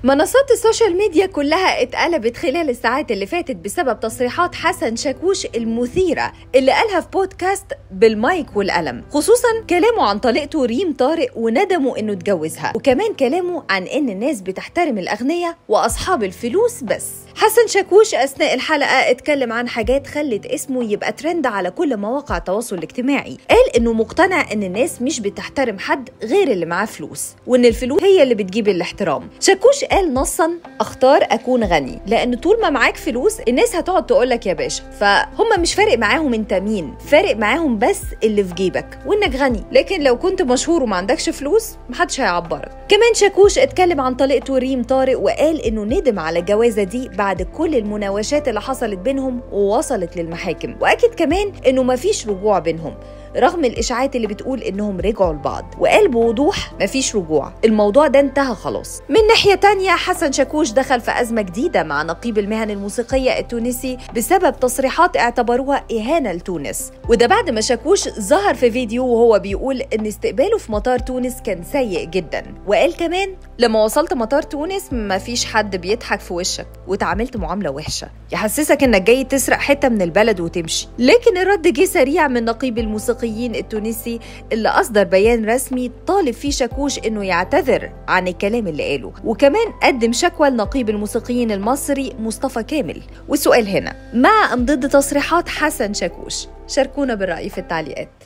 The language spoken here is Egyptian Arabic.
منصات السوشيال ميديا كلها اتقلبت خلال الساعات اللي فاتت بسبب تصريحات حسن شاكوش المثيرة اللي قالها في بودكاست بالمايك والقلم خصوصا كلامه عن طليقته ريم طارق وندمه انه اتجوزها وكمان كلامه عن ان الناس بتحترم الاغنياء واصحاب الفلوس بس حسن شاكوش اثناء الحلقة اتكلم عن حاجات خلت اسمه يبقى ترند على كل مواقع التواصل الاجتماعي قال انه مقتنع ان الناس مش بتحترم حد غير اللي معاه فلوس وان الفلوس هي اللي بتجيب الاحترام شاكوش قال نصا اختار اكون غني لان طول ما معاك فلوس الناس هتقعد تقول لك يا باشا فهم مش فارق معاهم انت مين فارق معاهم بس اللي في جيبك وانك غني لكن لو كنت مشهور وما عندكش فلوس محدش هيعبرك كمان شاكوش اتكلم عن طليقته ريم طارق وقال انه ندم على الجوازه دي بعد كل المناوشات اللي حصلت بينهم ووصلت للمحاكم واكد كمان انه مفيش رجوع بينهم رغم الاشاعات اللي بتقول انهم رجعوا لبعض وقال بوضوح مفيش رجوع الموضوع ده انتهى خلاص من ناحيه تانية حسن شاكوش دخل في ازمه جديده مع نقيب المهن الموسيقيه التونسي بسبب تصريحات اعتبروها اهانه لتونس وده بعد ما شاكوش ظهر في فيديو وهو بيقول ان استقباله في مطار تونس كان سيء جدا وقال كمان لما وصلت مطار تونس مفيش حد بيضحك في وشك وتعاملت معامله وحشه يحسسك انك جاي تسرق حته من البلد وتمشي لكن الرد جه سريع من نقيب الموسيقيين التونسي اللي اصدر بيان رسمي طالب فيه شاكوش انه يعتذر عن الكلام اللي قاله وكمان قدم شكوى لنقيب الموسيقيين المصري مصطفى كامل والسؤال هنا مع ام ضد تصريحات حسن شاكوش شاركونا بالراي في التعليقات